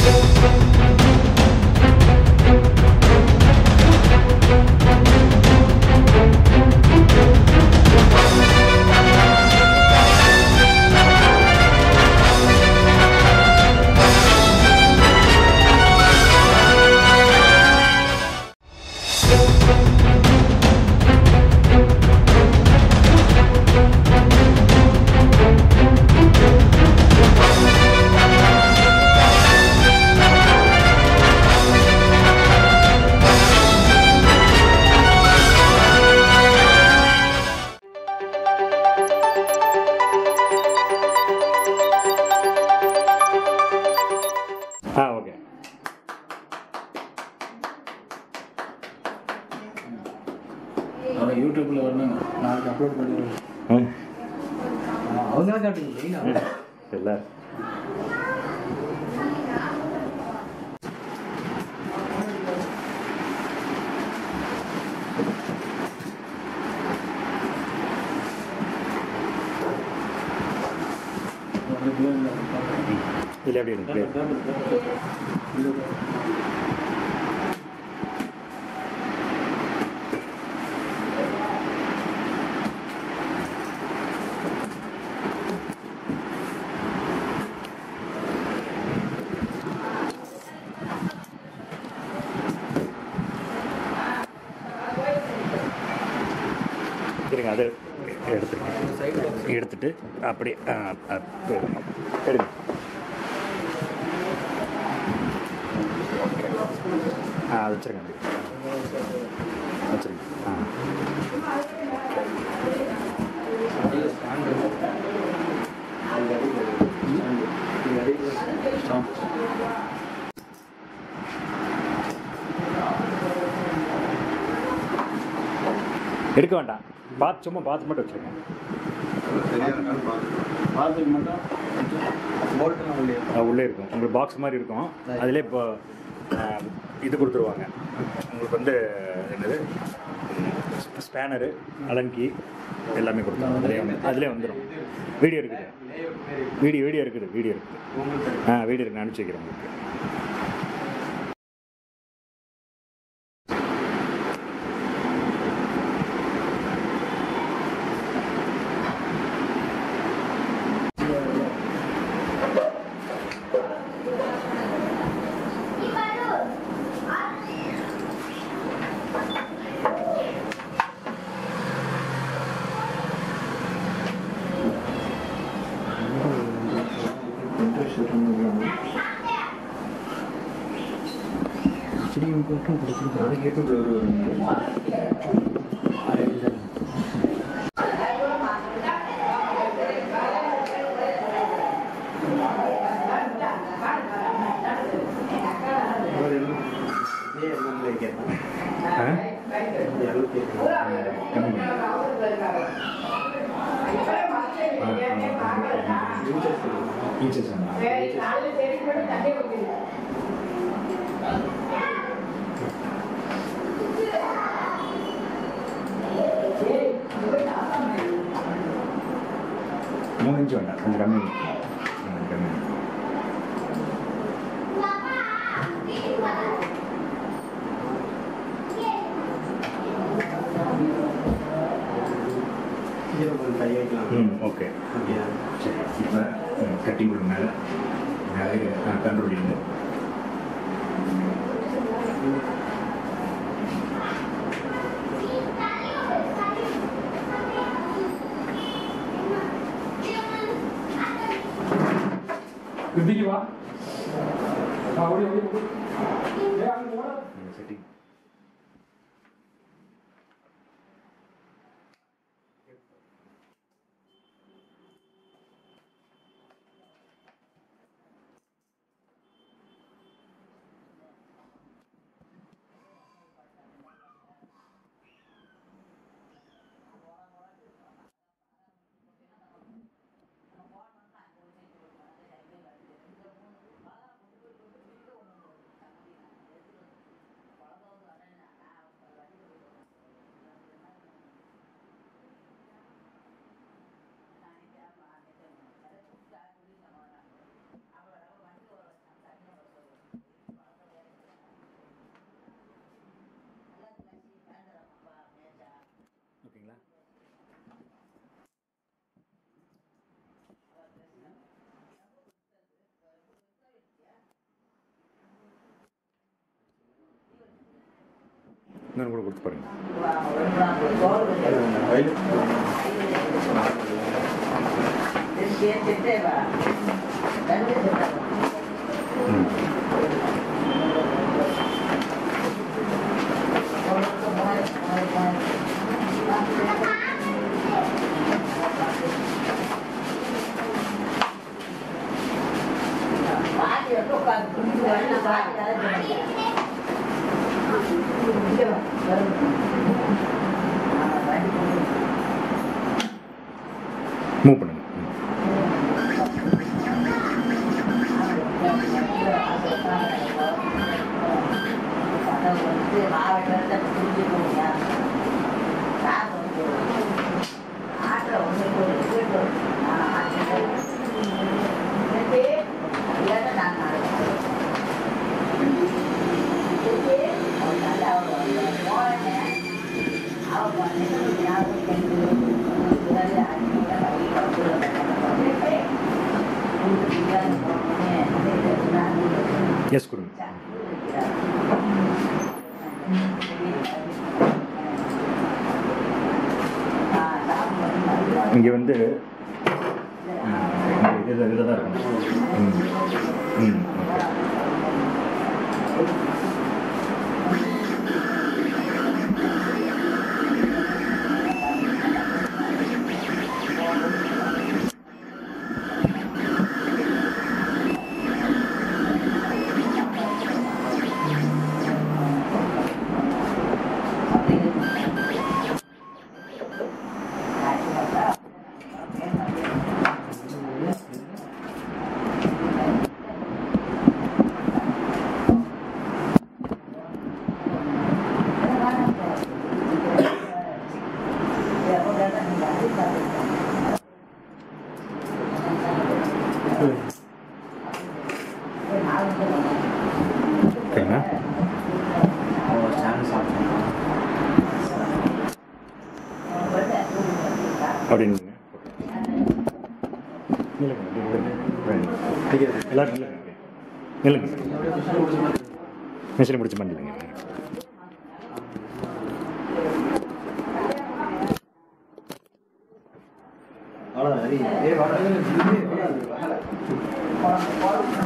ஆ okay அவன் யூடியூப்ல வரணும் நாளைக்கு அப்லோட் பண்ணிடுவேன் அவங்க தான் காட்டுங்க மெயினாக எல்லாரும் இல்லை எப்படி இருக்கு இருங்க அது எடுத்துருங்க எடுத்துட்டு அப்படி ஆ, ஆ, எடுங்க ஆ அது வச்சுருங்க அப்படி வச்சுருங்க ஆ எடுக்க வேண்டாம் பார்த்து சும்மா பார்த்து மட்டும் வச்சுருங்க பார்த்துக்கு மட்டும் போல்ட்டு உள்ளே அது உள்ளே இருக்கும் உங்களுக்கு பாக்ஸ் மாதிரி இருக்கும் அதிலே இப்போ ஆ, இது கொடுத்துருவாங்க உங்களுக்கு வந்து என்னது ஸ்பேனரு அலன்கி எல்லாமே கொடுத்தாங்க அதிலே வந்து அதிலே வந்துடும் வீடியோ இருக்குது வீடியோ வீடியோ இருக்குது வீடியோ இருக்குது ஆ வீடியோ இருக்கு நான் அனுப்பிச்சி வைக்கிறேன் உங்களுக்கு அதுக்கு யூடியூப்ல வருவாங்க ஆ கம்மி பண்ணு. ஆ, ஆ, ஆ, ஆ. Inches ஆ? மூணு இன்ச்சு வேண்டாம் கொஞ்சம் கம்மி ஆ, கம்மி ஜீரோ பாயிண்ட் ஃபைவ் வைக்கலாம் ம் ஓகே ஓகே சரி இப்போ கட்டி கொடுங்க மேலே மேலே கண்ட்ரோல் பண்ணுங்க இப்படிக்கு வா ஆ, ஓடி ஓடி ஓடி ஏய், அங்க ஓட செட்டிங் இன்னொன்று கூட கொடுத்து பாருங்க ம் மூவ் பண்ணுங்க ம். எஸ் கொடுங்க இங்கே வந்து இதில் இதில் தான் இருக்கும் ம் ம் ஓகே ஓகேங்களா அப்படின்னு நில்லுங்க நில்லுங்க. எல்லாரும் நில்லுங்க நில்லுங்க மிஷினை பிடிச்ச மாதிரி நில்லுங்க அவ்வளோதான் ஏய் வாடா